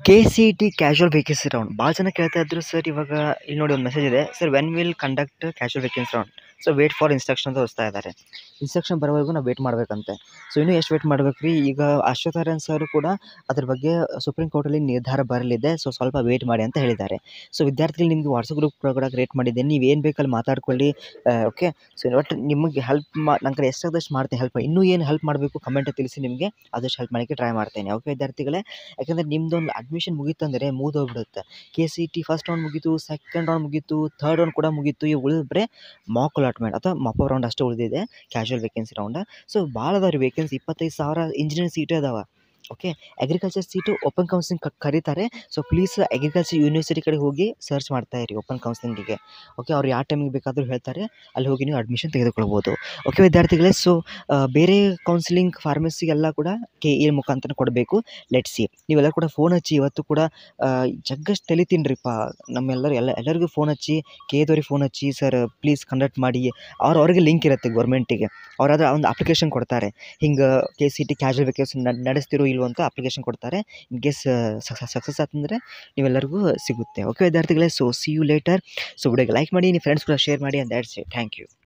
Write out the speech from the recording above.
K C T casual vacancy round ಭಾಳ ಜನ ಕೇಳ್ತಾ ಇದ್ರು ಸರ್ ಇವಾಗ ಇಲ್ಲಿ ನೋಡಿ ಒಂದು ಮೆಸೇಜ್ ಇದೆ sir when will conduct casual vacancy round so wait for instruction ಅಂತ ಹೊಸ್ತಾ ಇದ್ದಾರೆ ಇನ್ಸ್ಟ್ರಕ್ಷನ್ ಬರೋವರೆಗೂ ನಾವು ವೇಟ್ ಮಾಡಬೇಕಂತೆ ಸೊ ಇನ್ನೂ ಎಷ್ಟು ವೇಟ್ ಮಾಡ್ಬೇಕು ರೀ ಈಗ ಅಶ್ವಥಾರನ್ ಸರ್ ಕೂಡ ಅದ್ರ ಬಗ್ಗೆ ಸುಪ್ರೀಂ ಕೋರ್ಟಲ್ಲಿ ನಿರ್ಧಾರ ಬರಲಿದೆ ಸೊ ಸ್ವಲ್ಪ ವೇಟ್ ಮಾಡಿ ಅಂತ ಹೇಳಿದ್ದಾರೆ ಸೊ ವಿದ್ಯಾರ್ಥಿಗಳು ನಿಮಗೆ ವಾಟ್ಸಪ್ ಗ್ರೂಪ್ ಕೂಡ ಕ್ರಿಯೇಟ್ ಮಾಡಿದ್ದೇನೆ ನೀವು ಏನು ಬೇಕಲ್ಲಿ ಮಾತಾಡ್ಕೊಳ್ಳಿ ಓಕೆ ಸೊ ಒಟ್ಟು ನಿಮಗೆ ಹೆಲ್ಪ್ ಮಾ ನನ್ನ ಕಡೆ ಎಷ್ಟಾದಷ್ಟು ಮಾಡ್ತೀನಿ ಹೆಲ್ಪ್ ಇನ್ನೂ ಏನು ಹೆಲ್ಪ್ ಮಾಡಬೇಕು ಕಮೆಂಟ್ ತಿಳಿಸಿ ನಿಮಗೆ ಆದಷ್ಟು ಹೆಲ್ಪ್ ಮಾಡೋಕ್ಕೆ ಟ್ರೈ ಮಾಡ್ತೇನೆ ಓಕೆ ವಿದ್ಯಾರ್ಥಿಗಳೇ ಯಾಕಂದರೆ ನಿಮ್ಮದೊಂದು ಅಡ್ಮಿಷನ್ ಮುಗೀತಂದರೆ ಮುಗಿದೋಗ್ಬಿಡುತ್ತೆ K C T first round ಮುಗೀತು ಸೆಕೆಂಡ್ ರೌಂಡ್ ಮುಗೀತು ಥರ್ಡ್ ರೌಂಡ್ ಕೂಡ ಮುಗೀತು ಈಗ ಉಳಿದ್ರೆ ಮಾಕ್ ಅಲಾಟ್ಮೆಂಟ್ ಅಥವಾ ಮಪ ರೌಂಡ್ ಅಷ್ಟೇ ಉಳಿದಿದೆ ಕ್ಯಾಶುವಲ್ ವೇಕೆನ್ಸಿ ರೌಂಡ್ ಸೊ ಭಾಳ ಅದಾವ ರೀ ವೇಕೆನ್ಸಿ ಇಪ್ಪತ್ತೈದು ಸಾವಿರ ಇಂಜಿನಿಯರಿಂಗ್ ಸೀಟೇ ಅದಾವ okay agriculture seat open counselling ಕರೀತಾರೆ ಸೊ ಪ್ಲೀಸ್ ಅಗ್ರಿಕಲ್ಚರ್ ಯೂನಿವರ್ಸಿಟಿ ಕಡೆ ಹೋಗಿ ಸರ್ಚ್ ಮಾಡ್ತಾ ಇರಿ ಓಪನ್ ಕೌನ್ಸಿಲಿಂಗಿಗೆ ಓಕೆ ಅವ್ರು ಯಾವ ಟೈಮಿಗೆ ಬೇಕಾದರೂ ಹೇಳ್ತಾರೆ ಅಲ್ಲಿ ಹೋಗಿ ನೀವು ಅಡ್ಮಿಷನ್ ತೆಗೆದುಕೊಳ್ಬೋದು ಓಕೆ ವಿದ್ಯಾರ್ಥಿಗಳೇ ಸೊ ಬೇರೆ ಕೌನ್ಸಿಲಿಂಗ್ ಫಾರ್ಮಸಿಗೆಲ್ಲ ಕೂಡ ಕೆ ಇ ಮುಖಾಂತರ ಕೊಡಬೇಕು ಲೆಟ್ ಸಿ ನೀವೆಲ್ಲ ಕೂಡ ಫೋನ್ ಹಚ್ಚಿ ಇವತ್ತು ಕೂಡ ಜಗ್ಗಷ್ಟು ತಲಿತೀನ್ರಿಪ್ಪ ನಮ್ಮೆಲ್ಲರೂ ಎಲ್ಲ ಎಲ್ಲರಿಗೂ ಫೋನ್ ಹಚ್ಚಿ ಕೆ ಎದವ್ರಿಗೆ ಫೋನ್ ಹಚ್ಚಿ ಸರ್ ಪ್ಲೀಸ್ ಕಂಡಕ್ಟ್ ಮಾಡಿ ಅವ್ರು ಅವ್ರಿಗೆ ಲಿಂಕ್ ಇರುತ್ತೆ ಗೌರ್ಮೆಂಟಿಗೆ ಅವ್ರಾದ್ರೆ ಒಂದು ಅಪ್ಲಿಕೇಶನ್ ಕೊಡ್ತಾರೆ ಹಿಂಗೆ K C T casual vacancy ನಡೆಸ್ತಿರೋ ಇಲ್ವೋ ಅಂತ ಅಪ್ಲಿಕೇಶನ್ ಕೊಡ್ತಾರೆ ಇನ್ ಕೇಸ್ ಸಕ್ಸಸ್ ಆತಂದರೆ ನೀವೆಲ್ಲರಿಗೂ ಸಿಗುತ್ತೆ ಓಕೆ ವಿದ್ಯಾರ್ಥಿಗಳೇ so see you later so ವಿಡಿಯೋಗೆ ಲೈಕ್ ಮಾಡಿ ನಿಮ್ಮ ಫ್ರೆಂಡ್ಸ್ ಕೂಡ ಶೇರ್ ಮಾಡಿ and that's it thank you